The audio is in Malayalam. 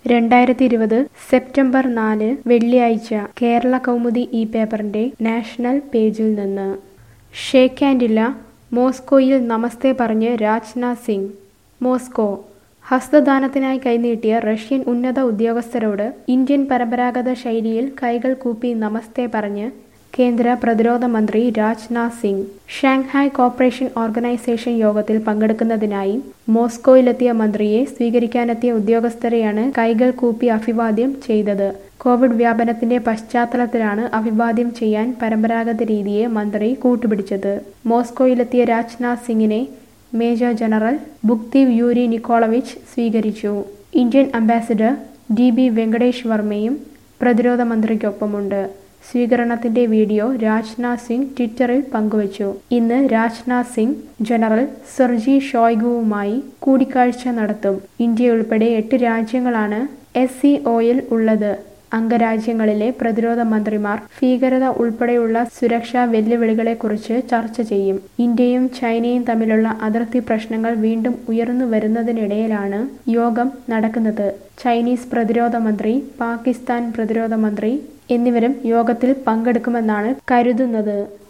രണ്ടായിരത്തി ഇരുപത് സെപ്റ്റംബർ നാല് വെള്ളിയാഴ്ച കേരള കൗമുദി ഈ പേപ്പറിന്റെ നാഷണൽ പേജിൽ നിന്ന് ഷേക്ക് ഹാൻഡില്ല മോസ്കോയിൽ നമസ്തേ പറഞ്ഞ് രാജ്നാഥ് സിംഗ് മോസ്കോ ഹസ്തദാനത്തിനായി കൈനീട്ടിയ റഷ്യൻ ഉന്നത ഉദ്യോഗസ്ഥരോട് ഇന്ത്യൻ പരമ്പരാഗത ശൈലിയിൽ കൈകൾ കൂപ്പി നമസ്തേ പറഞ്ഞ് കേന്ദ്ര പ്രതിരോധ മന്ത്രി Rajnath Singh Shanghai cooperation organisation യോഗത്തിൽ പങ്കെടുക്കുന്നതിനായി മോസ്കോയിലെത്തിയ മന്ത്രിയെ സ്വീകരിക്കാനെത്തിയ ഉദ്യോഗസ്ഥരെയാണ് കൈകൾ കൂപ്പി അഭിവാദ്യം ചെയ്തത് കോവിഡ് വ്യാപനത്തിന്റെ പശ്ചാത്തലത്തിലാണ് അഭിവാദ്യം ചെയ്യാൻ പരമ്പരാഗത രീതിയെ മന്ത്രി കൂട്ടുപിടിച്ചത് മോസ്കോയിലെത്തിയ രാജ്നാഥ് സിംഗിനെ major general Bukteev Yuri Nikolaevich സ്വീകരിച്ചു Indian ambassador D B Venkatesh വർമ്മയും പ്രതിരോധ മന്ത്രിക്കൊപ്പമുണ്ട് സ്വീകരണത്തിന്റെ വീഡിയോ രാജ്നാഥ് സിംഗ് ട്വിറ്ററിൽ പങ്കുവച്ചു ഇന്ന് രാജ്നാഥ് സിംഗ് ജനറൽ സെർജി ഷോയ്ഗുവുമായി കൂടിക്കാഴ്ച നടത്തും ഇന്ത്യയുൾപ്പെടെ എട്ട് രാജ്യങ്ങളാണ് എസ് സി ഒയിൽ ഉള്ളത് അംഗരാജ്യങ്ങളിലെ പ്രതിരോധ മന്ത്രിമാർ ഭീകരത ഉൾപ്പെടെയുള്ള സുരക്ഷാ വെല്ലുവിളികളെക്കുറിച്ച് ചർച്ച ചെയ്യും ഇന്ത്യയും ചൈനയും തമ്മിലുള്ള അതിർത്തി പ്രശ്നങ്ങൾ വീണ്ടും ഉയർന്നു വരുന്നതിനിടയിലാണ് യോഗം നടക്കുന്നത് ചൈനീസ് പ്രതിരോധ മന്ത്രി പാകിസ്ഥാൻ പ്രതിരോധ മന്ത്രി എന്നിവരും യോഗത്തിൽ പങ്കെടുക്കുമെന്നാണ് കരുതുന്നത്